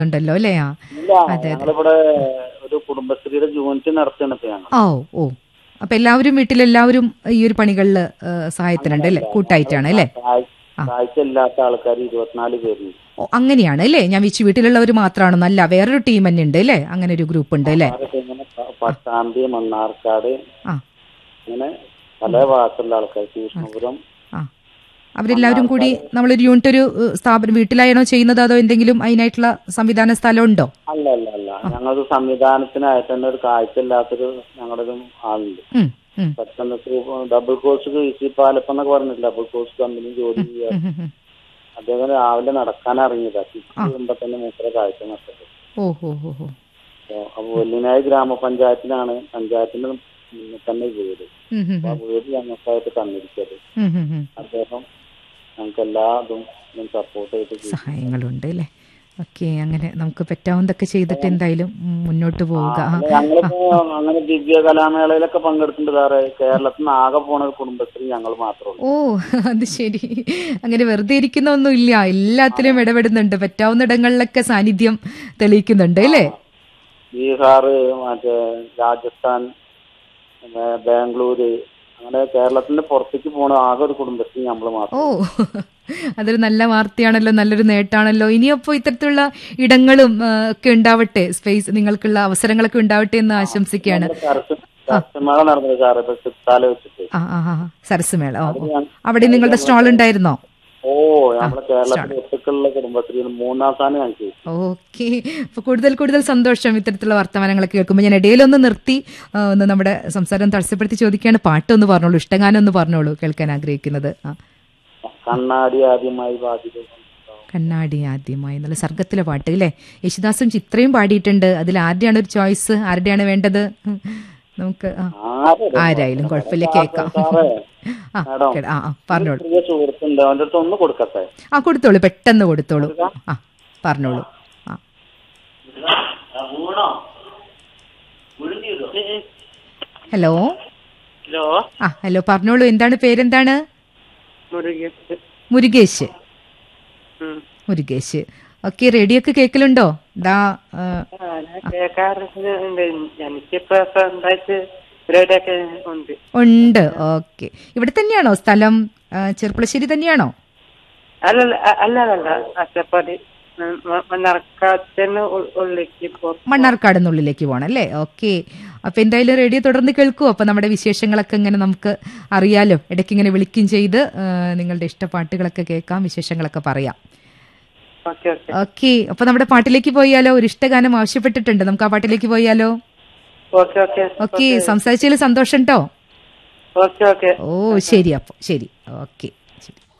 ഉണ്ടല്ലോ അല്ലേ ആ ഇല്ല ഞങ്ങളിവിടെ ഒരു കുടുംബശ്രീയുടെ യൂണിറ്റ് നടത്തുകയാണ് ഇപ്പൊ ഞങ്ങൾ ഓ ഓ അപ്പൊ എല്ലാവരും വീട്ടിലെല്ലാവരും ഈ ഒരു പണികളിൽ സഹായത്തിനുണ്ട് അല്ലേ കൂട്ടായിട്ടാണ് അല്ലേ കാഴ്ച ഇല്ലാത്ത ആൾക്കാർ ഇരുപത്തിനാല് പേരുണ്ട് ഓ അങ്ങനെയാണ് അല്ലേ ഞാൻ വിച്ചു വീട്ടിലുള്ളവർ മാത്രമാണെന്നോ അല്ല വേറൊരു ടീം തന്നെ ഉണ്ട് അല്ലേ അങ്ങനെ ഒരു ഗ്രൂപ്പ് ഉണ്ട് അല്ലേ അവരൊക്കെ ഇങ്ങനെ പ- പട്ടാമ്പി മണ്ണാർക്കാട് ആ അങ്ങനെ പല ഭാഗത്തുള്ള ആൾക്കാർ കൃഷ്ണപുരം ആ അവരെല്ലാവരും കൂടി നമ്മളൊരു യൂണിറ്റ് ഒരു ഏഹ്, സ്ഥാപനം വീട്ടിലായാണോ ചെയ്യുന്നത് അതോ എന്തെങ്കിലും അതിനായിട്ടുള്ള സംവിധാന സ്ഥലം ഉണ്ടോ അല്ല അല്ല അല്ല ഞങ്ങൾക്ക് സംവിധാനത്തിനായിട്ട് തന്നെ ഒരു കാഴ്ച ഇല്ലാത്തൊരു ഞങ്ങളുടെ ഒരു ആളുണ്ട് ഉം, ഉം, പെട്ടെന്ന് through- double course easy palappam എന്നൊക്കെ പറഞ്ഞിട്ട് ഡബിൾ കോഴ്സ് കമ്പനി ജോലി ചെയ്യാൻ ഉം, ഉം, ഉം. അദ്ദേഹം രാവിലെ നടക്കാൻ ഇറങ്ങിയതാ തിരിച്ചു വരുമ്പോ തന്നെ മൂപ്പര കാഴ്ച നഷ്ടപ്പെട്ടു ഓ ഹോ ഹോ ഹോ അപ്പൊ അപ്പൊ വെള്ളിനായി ഗ്രാമപഞ്ചായത്തിലാണ് പഞ്ചായത്തിന്റെ മുന്നിൽ തന്നെ വീട് ഉം, ഉം, അപ്പൊ ആ വീട് ഞങ്ങൾക്കായിട്ട് തന്നിരിക്കത് ഉം, ഉം, ഉം. അദ്ദേഹം ഞങ്ങൾക്ക് എല്ലാ ഇതും സപ്പോർട്ട് ചെയ്ത് ചെയ്തു. സഹായങ്ങളുണ്ട് അല്ലേ ഓക്കെ അങ്ങനെ നമുക്ക് പറ്റാവുന്നതൊക്കെ ചെയ്തിട്ട് എന്തായാലും ഉം, മുന്നോട്ട് പോവുക ആ, അല്ല, ഞങ്ങളിപ്പോ അങ്ങനെ ദിവ്യ കലാമേളയിലൊക്കെ പങ്കെടുത്തിട്ടുണ്ട് സാറേ കേരളത്തിൽ നിന്ന് ആകെ പോണ ഒരു കുടുംബശ്രീ ഞങ്ങൾ മാത്രമേ ഉള്ളൂ ഓ അത് ശരി അങ്ങനെ വെറുതെ ഇരിക്കുന്ന ഒന്നുമില്ല എല്ലാത്തിലും ഇടപെടുന്നുണ്ട് പറ്റാവുന്ന ഇടങ്ങളിലൊക്കെ സാന്നിധ്യം തെളിയിക്കുന്നുണ്ട് അല്ലേ ബീഹാർ മറ്റേ രാജസ്ഥാൻ പിന്നെ ബാംഗ്ലൂര് അങ്ങനെ കേരളത്തിന്റെ പുറത്തേക്ക് പോണ ആകെ ഒരു കുടുംബശ്രീ നമ്മൾ മാത്രം ഓ അതൊരു നല്ല വാർത്തയാണല്ലോ നല്ലൊരു നേട്ടാണല്ലോ ഇനിയപ്പോ ഇത്തരത്തിലുള്ള ഇടങ്ങളും ആ, ഒക്കെ ഉണ്ടാവട്ടെ സ്പേസ് നിങ്ങൾക്കുള്ള അവസരങ്ങളൊക്കെ ഉണ്ടാവട്ടെ എന്ന് ആശംസിക്കുകയാണ് കർഷമേള നടന്നത് സാറേ ഇപ്പൊ ചിത്താല വെച്ചിട്ട് ആ ആ ആ സരസ്മേള ഓ ഓ. അവിടെ നിങ്ങളുടെ സ്റ്റാൾ ഉണ്ടായിരുന്നോ ഓ നമ്മളെ കേരളത്തിലെ ഒറ്റക്കുള്ള കുടുംബശ്രീ മൂന്നാം സ്ഥാനം ഞങ്ങൾക്ക് കിട്ടി. ഓക്കെ അപ്പൊ കൂടുതൽ കൂടുതൽ സന്തോഷം ഇത്തരത്തിലുള്ള വർത്തമാനങ്ങളൊക്കെ കേൾക്കുമ്പോൾ ഞാൻ ഇടയിലൊന്ന് നിർത്തി ആ, ഒന്ന് നമ്മുടെ സംസാരം തടസ്സപ്പെടുത്തി ചോദിക്കുകയാണ് പാട്ടൊന്ന് പറഞ്ഞോളൂ ഇഷ്ടഗാനം ഒന്ന് പറഞ്ഞോളൂ കേൾക്കാൻ ആഗ്രഹിക്കുന്നത് ആ കണ്ണാടി ആദ്യമായി ബാധിക്കും കണ്ണാടി ആദ്യമായി നല്ല സർഗത്തിലെ പാട്ട് അല്ലേ യേശുദാസും ചിത്രയും പാടിയിട്ടുണ്ട് അതിൽ ആരുടെയാണ് ഒരു ചോയ്സ് ആരുടെയാണ് വേണ്ടത് ഉം. നമുക്ക് ആ, ആരുടെ ആരായാലും കുഴപ്പമില്ല കേൾക്കാം സാറേ ആ മാഡം. കേ- ആ ആ പറഞ്ഞോളൂ പ്രിയ സുഹൃത്തുണ്ട് അവന്റെ അടുത്ത് ഒന്ന് കൊടുക്കട്ടെ ആ കൊടുത്തോളൂ പെട്ടെന്ന് കൊടുത്തോളൂ ആ പറഞ്ഞോളൂ ആ ഹലോ ഹലോ ആ ഹലോ പറഞ്ഞോളൂ എന്താണ് പേരെന്താണ് മുരുകേശ് മുരുകേശ് മുരുകേശ് ഓക്കെ റേഡിയോ ഒക്കെ കേൾക്കലുണ്ടോ ദാ ആ, കേൾക്കാറുണ്ട് എനിക്കിപ്പോ സ്വന്തമായിട്ട് പരിപാടിയൊക്കെ ഉണ്ട് ഉണ്ട് ഓക്കെ ഇവിടെ തന്നെയാണോ സ്ഥലം ആ, ചെർപ്പളശ്ശേരി തന്നെയാണോ അല്ലല്ല അല്ലല്ല അച്ചപ്പാടി മണ്ണാർക്കാത്തിന് ഉള്ളിലേക്ക് പോ മണ്ണാർക്കാട് നിന്നുള്ളിലേക്ക് പോകണം അല്ലേ ഓക്കെ അപ്പൊ എന്തായാലും റേഡിയോ തുടർന്ന് കേൾക്കൂ അപ്പൊ നമ്മുടെ വിശേഷങ്ങളൊക്കെ ഇങ്ങനെ നമുക്ക് അറിയാലോ ഇടയ്ക്ക് ഇങ്ങനെ വിളിക്കുകയും ചെയ്ത് ആ, നിങ്ങളുടെ ഇഷ്ടപാട്ടുകളൊക്കെ കേൾക്കാം വിശേഷങ്ങളൊക്കെ പറയാം ഓക്കെ ഓക്കെ ഓക്കെ അപ്പൊ നമ്മുടെ പാട്ടിലേക്ക് പോയാലോ ഒരു ഇഷ്ടഗാനം ആവശ്യപ്പെട്ടിട്ടുണ്ട് നമുക്ക് ആ പാട്ടിലേക്ക് പോയാലോ ഓക്കെ ഓക്കെ ഓക്കെ സംസാരിച്ചതിൽ സന്തോഷം കേട്ടോ ഓക്കെ ഓക്കെ ഓ ശരി അപ്പൊ ശരി ഓക്കെ ശരി